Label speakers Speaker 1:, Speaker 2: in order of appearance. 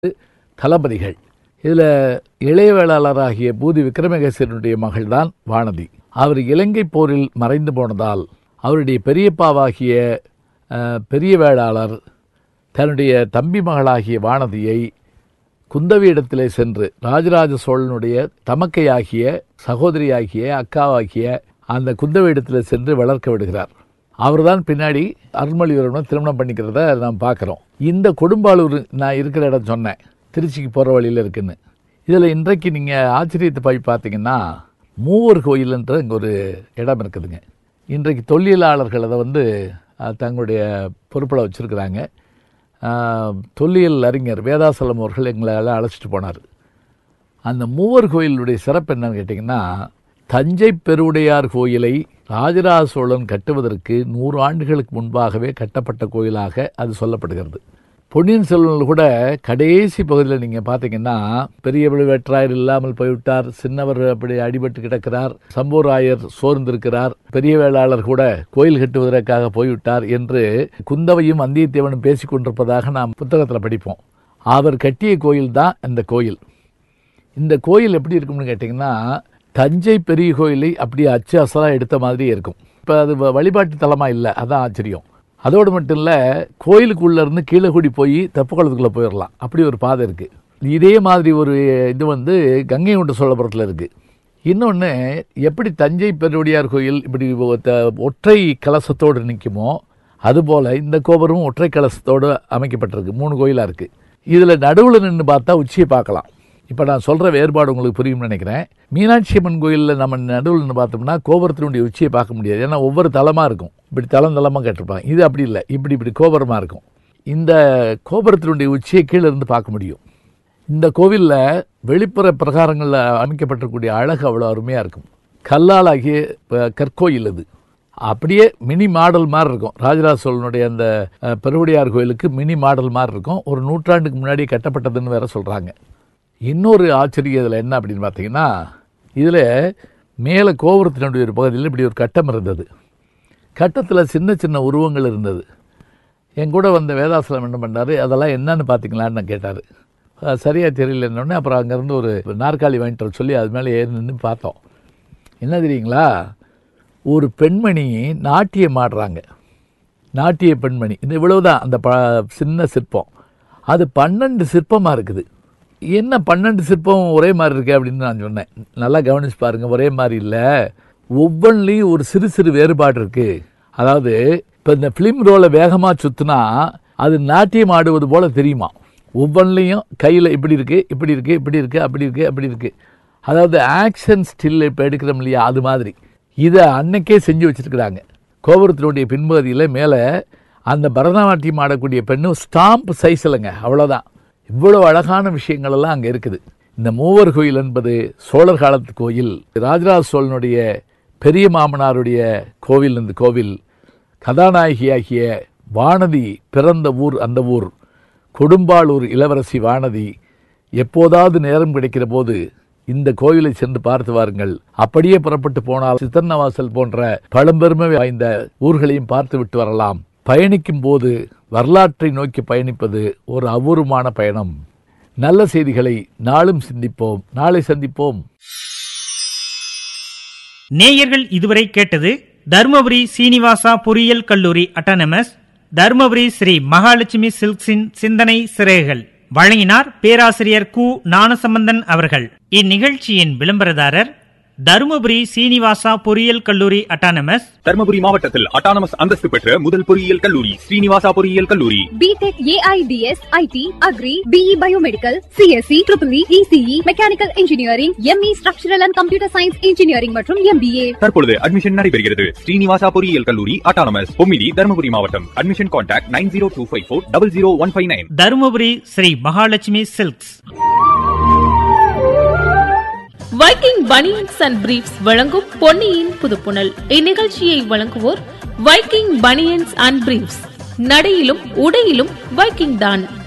Speaker 1: தளபதிகள் இதில் இளையவேளாளராகிய பூதி விக்ரமகேசனுடைய மகள்தான் வானதி அவர் இலங்கை போரில் மறைந்து போனதால் அவருடைய பெரியப்பாவாகிய அஹ், பெரிய வேளாளர் தன்னுடைய தம்பி மகளாகிய வானதியை குந்தவியிடத்திலே சென்று ராஜராஜ சோழனுடைய தமக்கையாகிய சகோதரியாகிய அக்காவாகிய அந்த குந்தவியிடத்திலே சென்று வளர்க்க விடுகிறார் அவர்தான் பின்னாடி அருள்மொழிவர்மனை திருமணம் பண்ணிக்கிறத நாம் பார்க்குறோம் இந்த கொடும்பாளூர் நான் இருக்கிற இடம் சொன்னேன் திருச்சிக்கு போகிற வழியில் இருக்குன்னு இதில் இன்றைக்கு நீங்கள் ஆச்சரியத்தை போய் பார்த்தீங்கன்னா மூவர் கோயில்ன்ற இங்கே ஒரு இடம் இருக்குதுங்க இன்றைக்கு தொல்லியலாளர்கள் அதை வந்து அஹ், தங்களுடைய பொறுப்பில் வச்சுருக்கிறாங்க தொல்லியல் அறிஞர் வேதாசலம் அவர்கள் எங்களை எல்லாம் அழைச்சிட்டு போனார் அந்த மூவர் கோயிலுடைய சிறப்பு என்னன்னு கேட்டிங்கன்னா தஞ்சை பெருவுடையார் கோயிலை ராஜராஜ சோழன் கட்டுவதற்கு நூறு ஆண்டுகளுக்கு முன்பாகவே கட்டப்பட்ட கோயிலாக அது சொல்லப்படுகிறது பொன்னியின் செல்வனில் கூட கடைசி பகுதியில் நீங்கள் பார்த்தீங்கன்னா பெரிய வேற்றாயர் இல்லாமல் போய்விட்டார் சின்னவர் அப்படி அடிபட்டு கிடக்கிறார் சம்பூராயர் சோர்ந்திருக்கிறார் பெரிய வேளாளர் கூட கோயில் கட்டுவதற்காக போய்விட்டார் என்று குந்தவையும் வந்தியத்தேவனும் பேசிக் கொண்டிருப்பதாக நாம் புத்தகத்தில் படிப்போம் அவர் கட்டிய கோயில் தான் இந்த கோயில் இந்த கோயில் எப்படி இருக்கும்னு கேட்டிங்கன்னா தஞ்சை பெரிய கோயிலை அப்படியே அச்சு அசலாக எடுத்த மாதிரி இருக்கும் இப்போ அது வ- வழிபாட்டு தலமாக இல்லை அதான் ஆச்சரியம் அதோடு மட்டும் இல்லை கோயிலுக்குள்ளே இருந்து கீழே கூடி போய் தெப்பக்குளத்துக்குள்ளே போயிடலாம் அப்படி ஒரு பாதை இருக்குது இதே மாதிரி ஒரு இது வந்து கங்கை கொண்ட சோழபுரத்தில் இருக்குது இன்னொன்று எப்படி தஞ்சை பெருவுடையார் கோயில் இப்படி ஒத்த- ஒற்றை கலசத்தோடு நிற்குமோ அதுபோல் இந்த கோபுரமும் ஒற்றை கலசத்தோடு அமைக்கப்பட்டிருக்கு மூணு கோயிலாக இருக்குது இதில் நடுவில் நின்று பார்த்தா உச்சியை பார்க்கலாம் இப்போ நான் சொல்கிற வேறுபாடு உங்களுக்கு புரியும்னு நினைக்கிறேன் மீனாட்சி அம்மன் கோயிலில் நம்ம நடுவில் நின்று பார்த்தோம்னா கோபுரத்தினுடைய உச்சியை பார்க்க முடியாது ஏன்னா ஒவ்வொரு தலமாக இருக்கும் இப்படி தலம் தலமாக கேட்டிருப்பாங்க இது அப்படி இல்லை இப்படி இப்படி கோபுரமாக இருக்கும் இந்த கோபுரத்தினுடைய உச்சியை கீழே இருந்து பார்க்க முடியும் இந்த கோவிலில் வெளிப்புற பிரகாரங்களில் அமைக்கப்பட்டிருக்கக்கூடிய அழகு அவ்வளோ அருமையாக இருக்கும் கல்லால் ஆகிய ப- கற்கோயில் இது அப்படியே மினி மாடல் மாதிரி இருக்கும் ராஜராஜ சோழனுடைய அந்த அஹ், பெருவுடையார் கோயிலுக்கு மினி மாடல் மாதிரி இருக்கும் ஒரு நூற்றாண்டுக்கு முன்னாடி கட்டப்பட்டதுன்னு வேற சொல்கிறாங்க இன்னொரு ஆச்சரியம் இதில் என்ன அப்படின்னு பார்த்தீங்கன்னா இதில் மேலே கோபுரத்தினுடைய ஒரு பகுதியில் இப்படி ஒரு கட்டம் இருந்தது கட்டத்தில் சின்ன சின்ன உருவங்கள் இருந்தது என் கூட வந்த வேதாசலம் என்ன பண்ணார் அதெல்லாம் என்னன்னு பார்த்தீங்களான்னு நான் கேட்டார் சரியாக தெரியல என்னொன்னே அப்புறம் அங்கேருந்து ஒரு நாற்காலி வாங்கிட்டு வர சொல்லி அது மேலே ஏறி நின்று பார்த்தோம் என்ன தெரியுங்களா ஒரு பெண்மணி நாட்டியம் ஆடுறாங்க நாட்டிய பெண்மணி இந்த இவ்வளவுதான் அந்த ப சின்ன சிற்பம் அது பன்னெண்டு சிற்பமாக இருக்குது என்ன பன்னெண்டு சிற்பம் ஒரே மாதிரி இருக்கு அப்படின்னு நான் சொன்னேன் நல்லா கவனிச்சு பாருங்க ஒரே மாதிரி இல்லை ஒவ்வொன்றிலையும் ஒரு சிறு சிறு வேறுபாடு இருக்கு அதாவது இப்போ இந்த ஃபிலிம் ரோலை வேகமாக சுற்றினா அது நாட்டியம் ஆடுவது போல தெரியுமா ஒவ்வொன்றிலையும் கையில் இப்படி இருக்கு இப்படி இருக்கு இப்படி இருக்கு அப்படி இருக்கு அப்படி இருக்கு அதாவது ஆக்ஷன் ஸ்டில் இப்போ எடுக்கிறோம் இல்லையா அது மாதிரி இதை அன்னைக்கே செஞ்சு வச்சிருக்கிறாங்க கோபுரத்தினுடைய பின்பகுதியில் மேலே அந்த பரதநாட்டியம் ஆடக்கூடிய பெண்ணும் ஸ்டாம்ப் சைஸ் இல்லைங்க அவ்வளோதான் இவ்வளோ அழகான விஷயங்கள் எல்லாம் அங்கே இருக்குது இந்த மூவர் கோயில் என்பது சோழர் காலத்து கோயில் ராஜராஜ சோழனுடைய பெரிய மாமனாருடைய கோவில் இந்த கோவில் கதாநாயகியாகிய வானதி பிறந்த ஊர் அந்த ஊர் கொடும்பாளூர் இளவரசி வானதி எப்போதாவது நேரம் கிடைக்கிற போது இந்த கோயிலை சென்று பார்த்து வாருங்கள் அப்படியே புறப்பட்டு போனால் சித்தன்னவாசல் போன்ற பழம்பெருமை வாய்ந்த ஊர்களையும் பார்த்து விட்டு வரலாம் பயணிக்கும் போது வரலாற்றை நோக்கி பயணிப்பது ஒரு அபூர்வமான பயணம் நல்ல செய்திகளை நாளும் சிந்திப்போம் நாளை சந்திப்போம்
Speaker 2: நேயர்கள் இதுவரை கேட்டது தருமபுரி சீனிவாசா பொறியியல் கல்லூரி அட்டானமஸ் தருமபுரி ஸ்ரீ மகாலட்சுமி சில்க்ஸின் சிந்தனை சிறைகள் வழங்கினார் பேராசிரியர் கு ஞானசம்பந்தன் அவர்கள் இந்நிகழ்ச்சியின் விளம்பரதாரர் தருமபுரி சீனிவாசா பொறியியல் கல்லூரி அட்டானமஸ்
Speaker 3: தர்மபுரி மாவட்டத்தில் அட்டானமஸ் அந்தஸ்து பெற்ற முதல் பொறியியல் கல்லூரி ஸ்ரீனிவாசா பொறியியல் கல்லூரி
Speaker 4: B Tech AI DS IT agri BE biomedical CSC triple ECE mechanical engineering ME structural and computer science engineering மற்றும் எம்பிஏ
Speaker 3: தற்பொழுது அட்மிஷன் நடைபெறுகிறது ஸ்ரீனிவாசா பொறியியல் கல்லூரி அட்டானமஸ் பொமிலி தர்மபுரி மாவட்டம் admission contact nine zero two five four double zero one five nine
Speaker 2: Dharmapuri Shri Mahalakshmi silks
Speaker 5: Viking banians and briefs வழங்கும் பொன்னியின் புதுப்புணல் இந்நிகழ்ச்சியை வழங்குவோர் வைக்கிங் பனியன்ஸ் அண்ட் பிரீப்ஸ் நடையிலும் உடையிலும் வைக்கிங் தான்